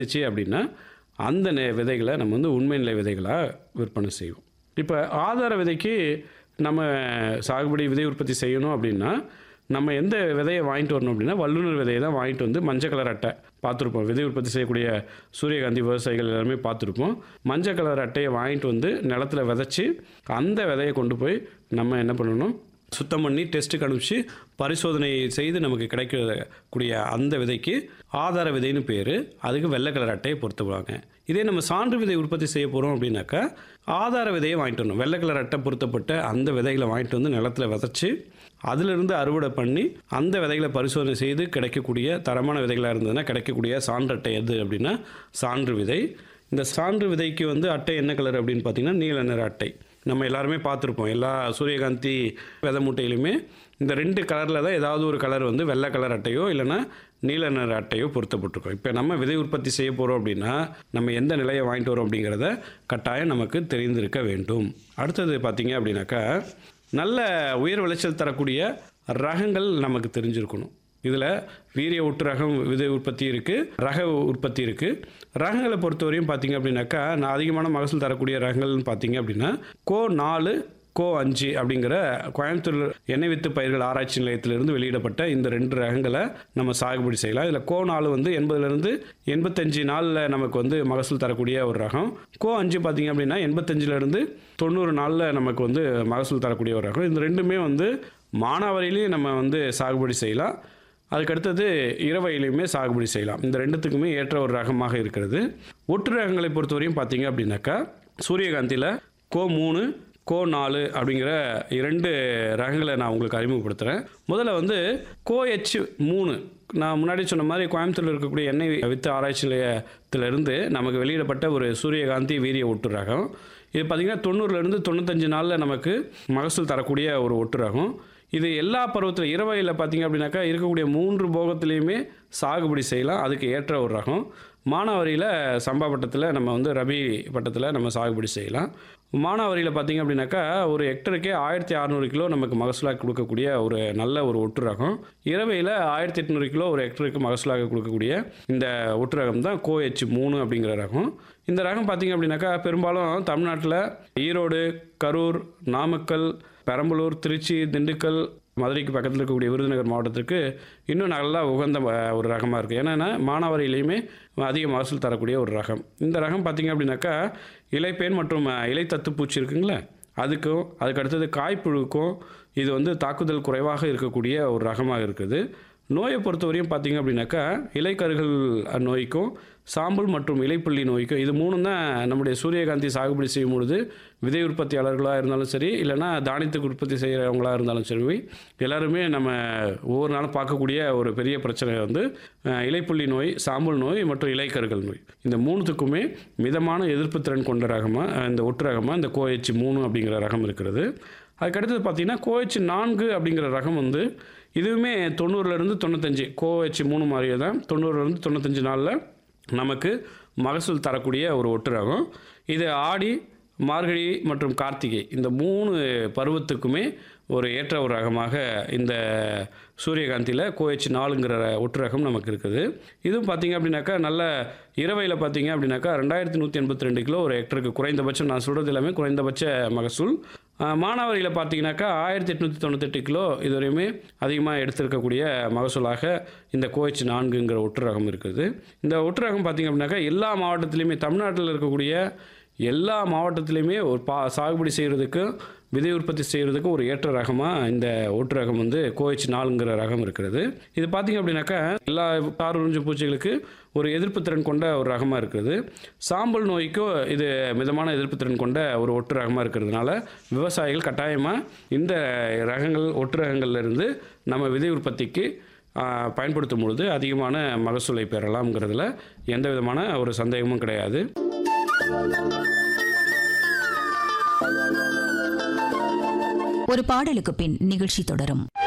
இருந்துச்சு அப்படின்னா அந்த நெ- விதைகளை நம்ம வந்து உண்மை நிலை விதைகளாக விற்பனை செய்வோம் இப்போ ஆதார விதைக்கு நம்ம சாகுபடி விதை உற்பத்தி செய்யணும் அப்படின்னா நம்ம எந்த விதையை வாங்கிட்டு வரணும் அப்படின்னா வல்லுநர் விதையை தான் வாங்கிட்டு வந்து மஞ்சள் கலர் அட்டை பார்த்துருப்போம் விதை உற்பத்தி செய்யக்கூடிய சூரியகாந்தி விவசாயிகள் எல்லாருமே பார்த்துருப்போம் மஞ்சள் கலர் அட்டையை வாங்கிட்டு வந்து நிலத்துல விதைச்சி அந்த விதையை கொண்டு போய் நம்ம என்ன பண்ணணும் சுத்தம் பண்ணி டெஸ்ட்டுக்கு அனுப்பிச்சு பரிசோதனை செய்து நமக்கு கிடைக்கக்கூடிய அந்த விதைக்கு ஆதார விதைன்னு பேர் அதுக்கு வெள்ளை கலர் அட்டையை பொருத்துவாங்க இதே நம்ம சான்று விதை உற்பத்தி செய்ய போகிறோம் அப்படின்னாக்கா ஆதார விதையை வாங்கிட்டு வரணும் வெள்ளை கலர் அட்டை பொருத்தப்பட்ட அந்த விதைகளை வாங்கிட்டு வந்து நிலத்துல விதைச்சி அதிலிருந்து அறுவடை பண்ணி அந்த விதைகளை பரிசோதனை செய்து கிடைக்கக்கூடிய தரமான விதைகளாக இருந்ததுன்னா கிடைக்கக்கூடிய சான்று அட்டை எது அப்படின்னா சான்று விதை இந்த சான்று விதைக்கு வந்து அட்டை என்ன கலர் அப்படின்னு பார்த்தீங்கன்னா நீல நிற அட்டை நம்ம எல்லாருமே பார்த்துருப்போம் எல்லா சூரியகாந்தி விதை மூட்டையிலுமே இந்த ரெண்டு கலரில் தான் ஏதாவது ஒரு கலர் வந்து வெள்ளை கலர் அட்டையோ இல்லைன்னா நீல நிற அட்டையோ பொருத்தப்பட்டிருக்கும் இப்போ நம்ம விதை உற்பத்தி செய்ய போகிறோம் அப்படின்னா நம்ம எந்த நிலையை வாங்கிட்டு வரோம் அப்படிங்கிறத கட்டாயம் நமக்கு தெரிந்திருக்க வேண்டும் அடுத்தது பார்த்தீங்க அப்படின்னாக்கா நல்ல உயர் விளைச்சல் தரக்கூடிய ரகங்கள் நமக்கு தெரிஞ்சிருக்கணும் இதில் வீரிய ஒட்டு ரகம் விதை உற்பத்தி இருக்குது ரக உற்பத்தி இருக்குது ரகங்களை பொறுத்தவரையும் பார்த்தீங்க அப்படின்னாக்கா நான் அதிகமான மகசூல் தரக்கூடிய ரகங்கள்னு பார்த்தீங்க அப்படின்னா கோ நாலு கோ அஞ்சு அப்படிங்கிற கோயம்புத்தூர் எண்ணெய் வித்து பயிர்கள் ஆராய்ச்சி நிலையத்திலிருந்து வெளியிடப்பட்ட இந்த ரெண்டு ரகங்களை நம்ம சாகுபடி செய்யலாம் இதில் கோ நாலு வந்து எண்பதுலேருந்து எண்பத்தஞ்சு நாளில் நமக்கு வந்து மகசூல் தரக்கூடிய ஒரு ரகம் கோ அஞ்சு பார்த்தீங்க அப்படின்னா எண்பத்தஞ்சிலேருந்து தொண்ணூறு நாளில் நமக்கு வந்து மகசூல் தரக்கூடிய ஒரு ரகம் இந்த ரெண்டுமே வந்து மானாவரியிலையும் நம்ம வந்து சாகுபடி செய்யலாம் அதுக்கடுத்தது இரவையிலையுமே சாகுபடி செய்யலாம் இந்த ரெண்டுத்துக்குமே ஏற்ற ஒரு ரகமாக இருக்கிறது ஒட்டு ரகங்களை பொறுத்தவரையும் பார்த்தீங்க அப்படின்னாக்கா சூரியகாந்தியில் கோ மூணு கோ நாலு அப்படிங்கிற இரண்டு ரகங்களை நான் உங்களுக்கு அறிமுகப்படுத்துகிறேன் முதல்ல வந்து கோ எச் மூணு நான் முன்னாடி சொன்ன மாதிரி கோயம்புத்தூரில் இருக்கக்கூடிய எண்ணெய் வித்து ஆராய்ச்சி நிலையத்திலிருந்து நமக்கு வெளியிடப்பட்ட ஒரு சூரியகாந்தி வீரிய ஒட்டு ரகம் இது பார்த்திங்கன்னா தொண்ணூறுலேருந்து தொண்ணூத்தஞ்சு நாளில் நமக்கு மகசூல் தரக்கூடிய ஒரு ஒட்டு ரகம் இது எல்லா பருவத்தில் இரவையில் பார்த்தீங்க அப்படின்னாக்கா இருக்கக்கூடிய மூன்று போகத்துலேயுமே சாகுபடி செய்யலாம் அதுக்கு ஏற்ற ஒரு ரகம் மானாவரியில் சம்பா பட்டத்தில் நம்ம வந்து ரபி பட்டத்தில் நம்ம சாகுபடி செய்யலாம் மானாவரியில் பார்த்தீங்க அப்படின்னாக்கா ஒரு ஹெக்டருக்கே ஆயிரத்தி அறநூறு கிலோ நமக்கு மகசூலாக கொடுக்கக்கூடிய ஒரு நல்ல ஒரு ஒட்டு ரகம் இரவையில் ஆயிரத்தி எட்நூறு கிலோ ஒரு ஹெக்டருக்கு மகசூலாக கொடுக்கக்கூடிய இந்த ஒட்டு ரகம் தான் கோஹெச் மூணு அப்படிங்கிற ரகம் இந்த ரகம் பார்த்தீங்க அப்படின்னாக்கா பெரும்பாலும் தமிழ்நாட்டில் ஈரோடு கரூர் நாமக்கல் பெரம்பலூர் திருச்சி திண்டுக்கல் மதுரைக்கு பக்கத்தில் இருக்கக்கூடிய விருதுநகர் மாவட்டத்திற்கு இன்னும் நல்லா உகந்த அஹ், ஒரு ரகமாக இருக்குது ஏன்னா மானாவாரியிலையுமே அதிக மகசூல் தரக்கூடிய ஒரு ரகம் இந்த ரகம் பார்த்திங்க அப்படின்னாக்கா இலைப்பேன் மற்றும் அஹ், இலை தத்துப்பூச்சி இருக்குங்களே அதுக்கும் அதுக்கு அடுத்தது காய்ப்புழுக்கும் இது வந்து தாக்குதல் குறைவாக இருக்கக்கூடிய ஒரு ரகமாக இருக்குது நோயை பொறுத்தவரையும் பார்த்தீங்க அப்படின்னாக்கா இலைக்கருகள் நோய்க்கும் சாம்பல் மற்றும் இலைப்புள்ளி நோய்க்கும் இது மூணும் தான் நம்முடைய சூரியகாந்தி சாகுபடி செய்யும் பொழுது விதை உற்பத்தியாளர்களாக இருந்தாலும் சரி இல்லைன்னா தானியத்துக்கு உற்பத்தி செய்கிறவங்களாக இருந்தாலும் சரி எல்லாருமே நம்ம ஒவ்வொரு நாளும் பார்க்கக்கூடிய ஒரு பெரிய பிரச்சனை வந்து அஹ், இலைப்புள்ளி நோய் சாம்பல் நோய் மற்றும் இலைக்கருகள் நோய் இந்த மூணுத்துக்குமே மிதமான எதிர்ப்பு திறன் கொண்ட ரகமாக இந்த ஒட்டு ரகமாக இந்த கோஹெச் மூணு அப்படிங்கிற ரகம் இருக்கிறது அதுக்கடுத்தது பார்த்தீங்கன்னா கோஹெச் நான்கு அப்படிங்கிற ரகம் வந்து இதுவுமே தொண்ணூறுலேருந்து தொண்ணூத்தஞ்சு கோஹெச் மூணு மாதிரியே தான் தொண்ணூறுலேருந்து தொண்ணூத்தஞ்சு நாளில் நமக்கு மகசூல் தரக்கூடிய ஒரு ஒட்டு ரகம் இது ஆடி மார்கழி மற்றும் கார்த்திகை இந்த மூணு பருவத்துக்குமே ஒரு ஏற்ற ஒரு ரகமாக இந்த சூரியகாந்தியில் கோஹெச் நாலுங்கிற ஒட்டு ரகம் நமக்கு இருக்குது இதுவும் பார்த்தீங்க அப்படின்னாக்கா நல்ல இரவையில் பார்த்தீங்க அப்படின்னாக்கா ரெண்டாயிரத்தி நூற்றி எண்பத்தி ரெண்டு கிலோ ஒரு ஹெக்டருக்கு குறைந்தபட்சம் நான் சொல்கிறது எல்லாமே குறைந்தபட்ச மகசூல் ஆஹ், மானாவாரியில் பார்த்தீங்கன்னாக்கா ஆயிரத்தி எட்நூற்றி தொண்ணூத்தெட்டு கிலோ இதுவரையுமே அதிகமாக எடுத்திருக்கக்கூடிய மகசூலாக இந்த கோஹெச் நான்குங்கிற ஒட்டு ரகம் இருக்குது இந்த ஒட்டு ரகம் பார்த்தீங்க அப்படின்னாக்கா எல்லா மாவட்டத்திலையுமே தமிழ்நாட்டில் இருக்கக்கூடிய எல்லா மாவட்டத்திலையுமே ஒரு பா சாகுபடி செய்கிறதுக்கு விதை உற்பத்தி செய்கிறதுக்கு ஒரு ஏற்ற ரகமாக இந்த ஒட்டு ரகம் வந்து கோஹெச் நாலுங்கிற ரகம் இருக்கிறது இது பார்த்தீங்க அப்படின்னாக்கா எல்லா தார் உறிஞ்சு பூச்சிகளுக்கு ஒரு எதிர்ப்பு திறன் கொண்ட ஒரு ரகமாக இருக்குது சாம்பல் நோய்க்கும் இது மிதமான எதிர்ப்பு திறன் கொண்ட ஒரு ஒட்டு ரகமாக இருக்கிறதுனால விவசாயிகள் கட்டாயமாக இந்த ரகங்கள் ஒட்டு ரகங்கள்ல இருந்து நம்ம விதை உற்பத்திக்கு ஆ, பயன்படுத்தும் பொழுது அதிகமான மகசூலை பெறலாம்ங்கிறதுல எந்த விதமான ஒரு சந்தேகமும் கிடையாது ஒரு பாடலுக்கு பின் நிகழ்ச்சி தொடரும்